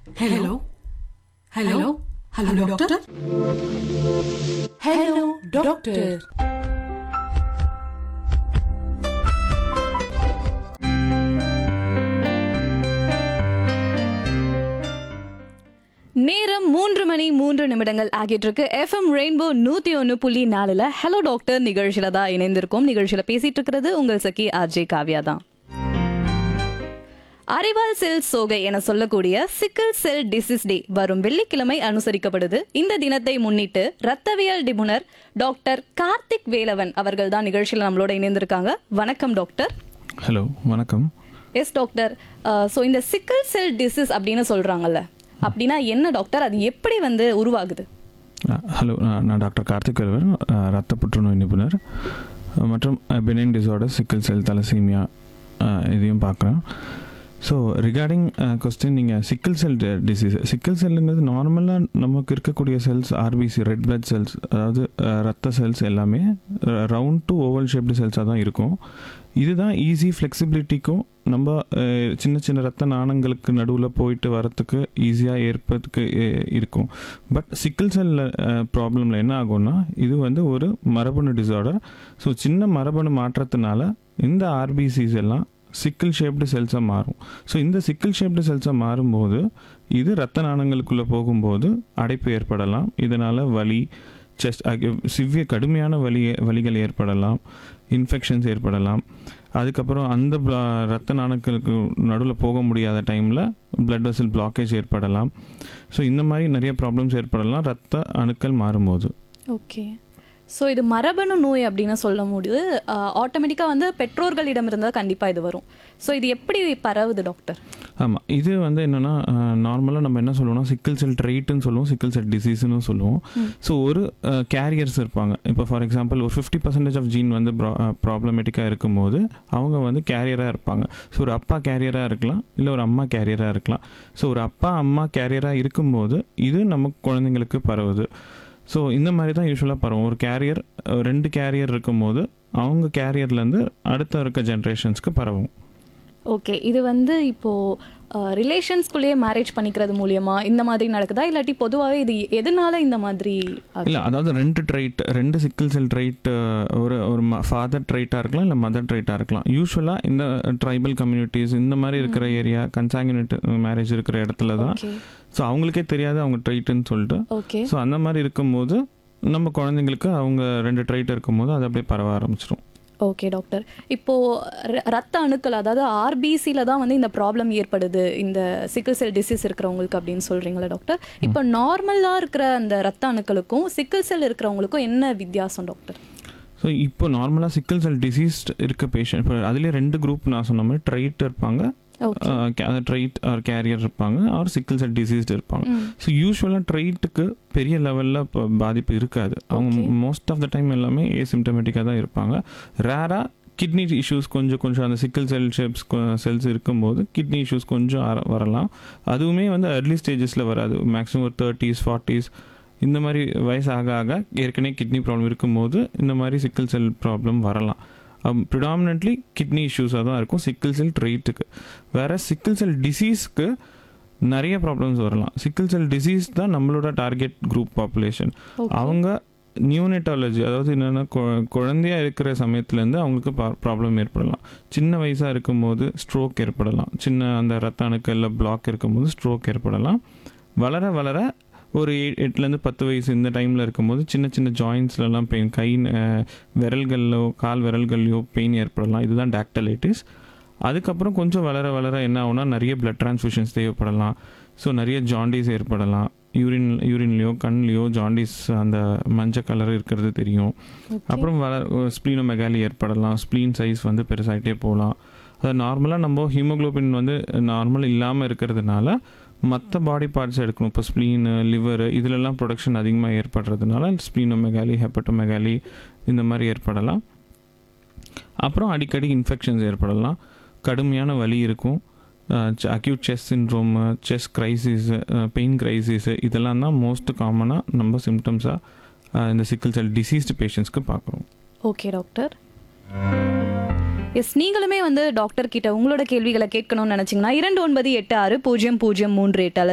Hello hello hello doctor hello doctor நேரம் மூன்று மணி மூன்று நிமிடங்கள் ஆகிட்டு இருக்கு எஃப்எம் ரெயின்போ நூத்தி ஒன்று புள்ளி நாலுல ஹலோ டாக்டர் நிகழ்ச்சியில தான் இணைந்திருக்கோம் நிகழ்ச்சியில பேசிட்டு இருக்கிறது உங்கள் சகி ஆர்ஜே காவ்யா தான் அறிவால் செல் சோகை என சொல்லக்கூடிய சிக்கல் செல் டிசீஸ் டே வரும் வெள்ளிக்கிழமை அனுசரிக்கப்படுது இந்த தினத்தை முன்னிட்டு ரத்தவியல் நிபுணர் டாக்டர் கார்த்திக் வேலவன் அவர்கள் தான் நிகழ்ச்சியில் நம்மளோட இணைந்திருக்காங்க வணக்கம் டாக்டர் ஹலோ வணக்கம் எஸ் டாக்டர் ஸோ இந்த சிக்கல் செல் டிசீஸ் அப்படின்னு சொல்றாங்கல்ல அப்படின்னா என்ன டாக்டர் அது எப்படி வந்து உருவாகுது அஹ், ஹலோ நான் நான் டாக்டர் கார்த்திக் கருவர் அஹ், ரத்த புற்றுநோய் நிபுணர் அஹ், மற்றும் பெனின் டிசார்டர் சிக்கல் செல் தலசீமியா இதையும் பார்க்குறேன் ஸோ ரிகார்டிங் கொஸ்டின் நீங்கள் சிக்கல் செல் டிசீஸ் சிக்கல் செல்லுங்கிறது நார்மலாக நமக்கு இருக்கக்கூடிய cells RBC red blood cells அதாவது அஹ், ரத்த செல்ஸ் எல்லாமே ரவுண்ட் டு ஓவல் ஷேப்டு செல்ஸாக தான் இருக்கும் இதுதான் ஈஸி ஃப்ளெக்சிபிலிட்டிக்கும் நம்ம அஹ், சின்ன சின்ன ரத்த நாணங்களுக்கு நடுவில் போயிட்டு வரத்துக்கு ஈஸியாக ஏற்பதுக்கு அஹ், இருக்கும் பட் சிக்கல் செல் ப்ராப்ளமில் என்ன ஆகும்னா இது வந்து ஒரு மரபணு டிசார்டர் ஸோ சின்ன மரபணு மாற்றத்தினால இந்த ஆர்பிசிஸ் எல்லாம் சிக்கல் ஷேப்டு செல்ஸாக மாறும் ஸோ இந்த சிக்கல் ஷேப்டு செல்ஸாக மாறும்போது இது ரத்த நாணங்களுக்குள்ளே போகும்போது அடைப்பு ஏற்படலாம் இதனால் வலி செஸ்ட் சிவிய கடுமையான வலி வலிகள் ஏற்படலாம் இன்ஃபெக்ஷன்ஸ் ஏற்படலாம் அதுக்கப்புறம் அந்த blo- ரத்த நாணங்களுக்கு நடுவில் போக முடியாத டைமில் blood vessel பிளாக்கேஜ் ஏற்படலாம் ஸோ இந்த மாதிரி நிறைய ப்ராப்ளம்ஸ் ஏற்படலாம் ரத்த அணுக்கள் மாறும்போது ஓகே ஸோ இது மரபணு நோய் அப்படின்னு சொல்ல முடியுது ஆட்டோமேட்டிக்காக வந்து பெற்றோர்களிடம் இருந்தால் கண்டிப்பாக இது வரும் ஸோ இது எப்படி பரவுது டாக்டர் ஆமாம் இது வந்து என்னென்னா நார்மலாக நம்ம என்ன சொல்லுவோம்னா சிக்கல் செல் ட்ரைட்டுன்னு சொல்லுவோம் சிக்கல் செல் டிசீஸ்னு சொல்லுவோம் ஸோ ஒரு கேரியர்ஸ் இருப்பாங்க இப்போ ஃபார் எக்ஸாம்பிள் ஒரு ஃபிஃப்டி பர்சன்டேஜ் ஆஃப் ஜீன் வந்து ப்ராப்ளமேட்டிக்காக இருக்கும்போது அவங்க வந்து கேரியராக இருப்பாங்க ஸோ ஒரு அப்பா கேரியராக இருக்கலாம் இல்லை ஒரு அம்மா கேரியராக இருக்கலாம் ஸோ ஒரு அப்பா அம்மா கேரியராக இருக்கும்போது இது நம்ம குழந்தைங்களுக்கு பரவுது ஸோ இந்த மாதிரி தான் யூஸ்வலாக பரவும் ஒரு கேரியர் ரெண்டு கேரியர் இருக்கும்போது அவங்க கேரியர்லேருந்து அடுத்த இருக்க ஜென்ரேஷன்ஸ்க்கு பரவும் ஓகே இது வந்து இப்போது ரிலேஷன்ஸ்குள்ளேயே மேரேஜ் பண்ணிக்கிறது மூலியமா இந்த மாதிரி நடக்குதா இல்லாட்டி பொதுவாகவே இது எதனால இந்த மாதிரி ஆகுது? இல்லை அதாவது ரெண்டு ட்ரைட் ரெண்டு சிக்கல் செல் ட்ரைட் ஒரு ஒரு ஃபாதர் ட்ரைட்டாக இருக்கலாம் இல்லை மதர் ட்ரைட்டாக இருக்கலாம் யூஸ்வலாக இந்த ட்ரைபல் கம்யூனிட்டிஸ் இந்த மாதிரி இருக்கிற ஏரியா கன்சாங்கினேட் மேரேஜ் இருக்கிற இடத்துல தான் ஓகே ஸோ அவங்களுக்கே தெரியாது அவங்க ட்ரைட்டுன்னு சொல்லிட்டு ஓகே ஸோ அந்த மாதிரி இருக்கும்போது நம்ம குழந்தைங்களுக்கு அவங்க ரெண்டு ட்ரைட் இருக்கும்போது அது அப்படியே பரவ ஆரம்பிச்சிடும் ஓகே டாக்டர் இப்போ ர- ரத்த அணுக்கள் அதாவது ஆர்பிசியில் தான் வந்து இந்த ப்ராப்ளம் ஏற்படுது இந்த சிக்கிள் செல் டிசீஸ் இருக்கிறவங்களுக்கு அப்படின்னு சொல்றீங்களா டாக்டர் இப்போ நார்மலாக இருக்கிற அந்த ரத்த அணுக்களுக்கும் சிக்கிள் செல் இருக்கிறவங்களுக்கும் என்ன வித்தியாசம் டாக்டர் ஸோ இப்போ நார்மலாக சிக்கல் செல் டிசீஸ்ட் இருக்க பேஷண்ட் இப்போ அதுலேயே ரெண்டு குரூப் நான் சொன்ன மாதிரி ட்ரைட் இருப்பாங்க ஓகே ட்ரைட் ஆர் கேரியர் இருப்பாங்க ஆர் சிக்கல் செல் டிசீஸ்டு இருப்பாங்க ஸோ யூஸ்வலாக ட்ரைட்டுக்கு பெரிய லெவலில் இப்போ பாதிப்பு இருக்காது அவங்க Okay. Most of the time எல்லாமே ஏசிம்டமேட்டிக்காக தான் இருப்பாங்க ரேராக கிட்னி இஷ்யூஸ் கொஞ்சம் கொஞ்சம் அந்த சிக்கல் செல் ஷேப்ஸ் செல்ஸ் இருக்கும்போது கிட்னி இஷ்யூஸ் கொஞ்சம் அர- வரலாம் அதுவுமே வந்து அர்லி ஸ்டேஜஸில் வராது மேக்ஸிமம் ஒரு தேர்ட்டிஸ் ஃபார்ட்டிஸ் இந்த மாதிரி வயசு ஆக ஆக ஏற்கனவே கிட்னி ப்ராப்ளம் இருக்கும்போது இந்த மாதிரி சிக்கல் செல் ப்ராப்ளம் வரலாம் ப்ரிடாமினெட்லி கிட்னி இஷ்யூஸாக தான் இருக்கும் சிக்கல் செல் ட்ரெயிட்டுக்கு வேற சிக்கல் செல் டிசீஸ்க்கு நிறைய ப்ராப்ளம்ஸ் வரலாம் சிக்கல் செல் டிசீஸ் தான் நம்மளோட டார்கெட் குரூப் பாப்புலேஷன் அவங்க நியூனெட்டாலஜி அதாவது என்னென்னா குழந்தையா இருக்கிற சமயத்துலேருந்து அவங்களுக்கு ப்ராப்ளம் ஏற்படலாம் சின்ன வயசாக இருக்கும்போது ஸ்ட்ரோக் ஏற்படலாம் சின்ன அந்த ரத்த அணுக்களில் பிளாக் இருக்கும்போது ஸ்ட்ரோக் ஏற்படலாம் வளர வளர ஒரு எ- எட்டுலேருந்து பத்து வயசு இந்த டைமில் இருக்கும்போது சின்ன சின்ன ஜாயின்ஸ்லலாம் பெயின் கை அஹ், விரல்கள்லோ கால் விரல்கள்லையோ பெயின் ஏற்படலாம் இதுதான் டாக்டலைட்டிஸ் அதுக்கப்புறம் கொஞ்சம் வளர வளர என்ன ஆகும்னா நிறைய பிளட் ட்ரான்ஸ்ஃபியூஷன்ஸ் தேவைப்படலாம் ஸோ நிறைய ஜாண்டிஸ் ஏற்படலாம் யூரின் யூரின்லேயோ கண்லேயோ ஜாண்டிஸ் அந்த மஞ்சள் கலர் இருக்கிறது தெரியும் அப்புறம் வள ஸ்ப்ளீனோமெகாலி ஏற்படலாம் ஸ்ப்ளீன் சைஸ் வந்து பெருசாகிட்டே போகலாம் அது நார்மலாக நம்ம ஹீமோகுளோபின் வந்து நார்மல் இல்லாமல் இருக்கிறதுனால மற்ற பாடி பார்ட்ஸ் எடுக்கணும் இப்போ ஸ்ப்ளீன் லிவர் இதிலெல்லாம் ப்ரொடக்ஷன் அதிகமாக ஏற்படுறதுனால ஸ்ப்ளீனோமெகாலி ஹெப்பட்டோமெகாலி இந்த மாதிரி ஏற்படலாம் அப்புறம் அடிக்கடி இன்ஃபெக்ஷன்ஸ் ஏற்படலாம் கடுமையான வலி இருக்கும் acute chest syndrome chest crisis pain crisis இதெல்லாம் தான் மோஸ்ட் காமனாக நம்ம சிம்டம்ஸாக இந்த சிக்கல் செல் டிசீஸ்டு பேஷண்ட்ஸ்க்கு பார்க்குறோம் ஓகே டாக்டர் எஸ் நீங்களுமே வந்து டாக்டர் கிட்ட உங்களோட கேள்விகளை கேட்கணும்னு நினைச்சீங்கன்னா இரண்டு ஒன்பது எட்டு ஆறு பூஜ்ஜியம் பூஜ்ஜியம் மூன்று எட்டு அல்லது